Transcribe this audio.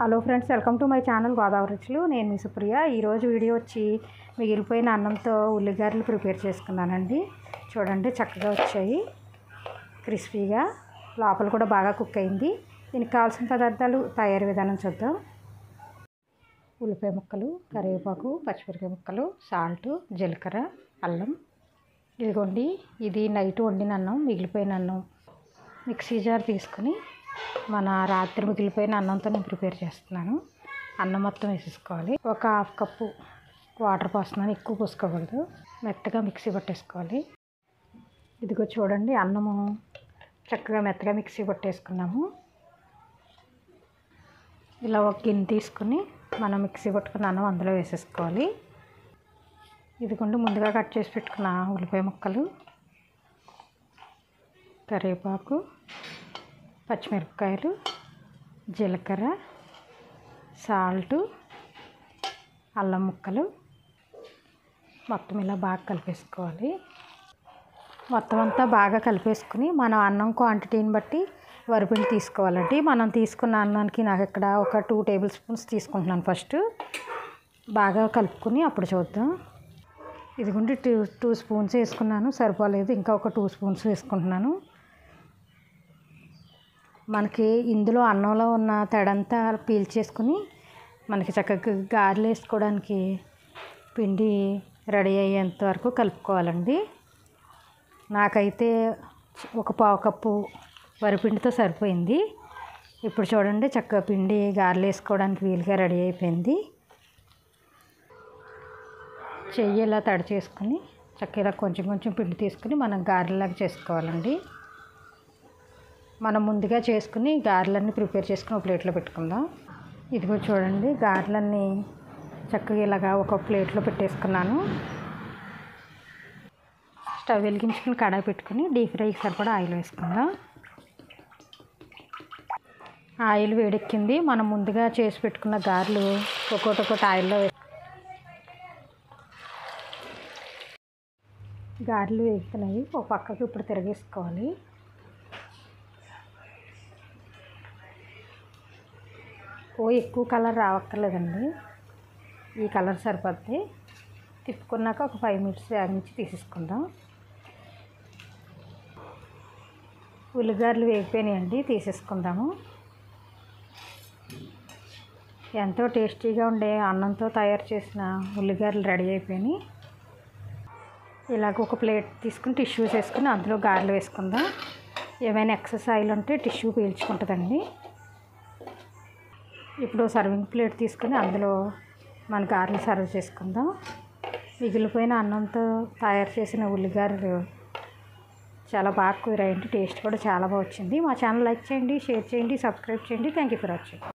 hello friends welcome to my channel Godavari Ruchulu నేను మీ సుప్రియ ఈరోజు video వచ్చి మిగిలిపోయిన అన్నంతో ఉల్లిగారెలు ప్రిపేర్ చేసుకున్నానండి చూడండి చక్కగా వచ్చాయి క్రిస్పీగా లోపల కూడా బాగా కుక్ అయింది దీనికి కావాల్సిన పదార్థాలు తయారీ విధానం చూద్దాం ఉల్లిపాయ ముక్కలు కరివేపాకు పచ్చిమిరపకాయ ముక్కలు సాల్ట్ జీలకర్ర అల్లం ఇదిగోండి ఇది నైట్ వండిన అన్నం మిగిలిపోయిన అన్నం మిక్సీ జార్ తీసుకుని మన రాత్రి మిగిలిపోయిన అన్నంతో నేను ప్రిపేర్ చేస్తున్నాను అన్నం మొత్తం వేసేసుకోవాలి ఒక హాఫ్ కప్పు వాటర్ పోస్తున్నాను ఎక్కువ పోసుకోకూడదు మెత్తగా మిక్సీ పట్టేసుకోవాలి ఇదిగో చూడండి అన్నము చక్కగా మెత్తగా మిక్సీ పట్టేసుకున్నాము ఇలా ఒక గిన్నె తీసుకుని మనం మిక్సీ పట్టుకున్న అన్నం అందులో వేసేసుకోవాలి ఇదిగోండి ముందుగా కట్ చేసి పెట్టుకున్న ఉల్లిపాయ ముక్కలు కరివేపాకు పచ్చిమిరపకాయలు జీలకర్ర సాల్టు అల్లం ముక్కలు మొత్తం ఇలా బాగా కలిపేసుకోవాలి మొత్తం అంతా బాగా కలిపేసుకుని మనం అన్నం క్వాంటిటీని బట్టి వరిపిండి తీసుకోవాలండి మనం తీసుకున్న అన్నానికి నాకు ఇక్కడ ఒక టూ టేబుల్ స్పూన్స్ తీసుకుంటున్నాను ఫస్ట్ బాగా కలుపుకొని అప్పుడు చూద్దాం ఇదిగోండి టూ టూ స్పూన్స్ వేసుకున్నాను సరిపోలేదు ఇంకా ఒక టూ స్పూన్స్ వేసుకుంటున్నాను మనకి ఇందులో అన్నంలో ఉన్న తడంతా పీల్చేసుకుని మనకి చక్కగా గారెలు వేసుకోవడానికి పిండి రెడీ అయ్యేంత వరకు కలుపుకోవాలండి నాకైతే ఒక పావు కప్పు వరిపిండితో సరిపోయింది ఇప్పుడు చూడండి చక్కగా పిండి గారెలు వేసుకోవడానికి వీలుగా రెడీ అయిపోయింది చెయ్యి ఇలా తడి చేసుకుని చక్కగా కొంచెం కొంచెం పిండి తీసుకుని మనం గారెలాగా చేసుకోవాలండి మనం ముందుగా చేసుకుని గారెలన్నీ ప్రిపేర్ చేసుకుని ఒక ప్లేట్లో పెట్టుకుందాం ఇదిగో చూడండి గారెలన్నీ చక్కగా ఇలాగా ఒక ప్లేట్లో పెట్టేసుకున్నాను స్టవ్ వెలిగించుకుని కడాయి పెట్టుకుని డీప్ ఫ్రైకి సరిపడా ఆయిల్ వేసుకుందాం ఆయిల్ వేడెక్కింది మనం ముందుగా చేసి పెట్టుకున్న గారెలు ఒక్కొక్కటి ఒక్కొక్కటి ఆయిల్లో వేసి గారెలు వేగుతున్నాయి ఒక పక్కకు ఇప్పుడు తిరగేసుకోవాలి ఓ ఎక్కువ కలర్ రావక్కర్లేదండి ఈ కలర్ సరిపోద్ది తిప్పుకున్నాక ఒక ఫైవ్ మినిట్స్ వేగించి తీసేసుకుందాం ఉల్లిగారెలు వేగిపోయినాయండి తీసేసుకుందాము ఎంతో టేస్టీగా ఉండే అన్నంతో తయారు చేసిన ఉల్లిగారెలు రెడీ అయిపోయినాయి ఇలాగ ఒక ప్లేట్ తీసుకుని టిష్యూస్ వేసుకుని అందులో గారెలు వేసుకుందాం ఏమైనా ఎక్సెస్ ఆయిల్ ఉంటే టిష్యూ పీల్చుకుంటుందండి ఇప్పుడు సర్వింగ్ ప్లేట్ తీసుకుని అందులో మన గారెలు సర్వ్ చేసుకుందాం మిగిలిపోయిన అన్నంతో తయారు చేసిన ఉల్లిగారెలు చాలా బాగా కుదిరాయండి టేస్ట్ కూడా చాలా బాగా వచ్చింది మా ఛానల్ లైక్ చేయండి షేర్ చేయండి సబ్స్క్రైబ్ చేయండి థ్యాంక్ యూ ఫర్ వాచింగ్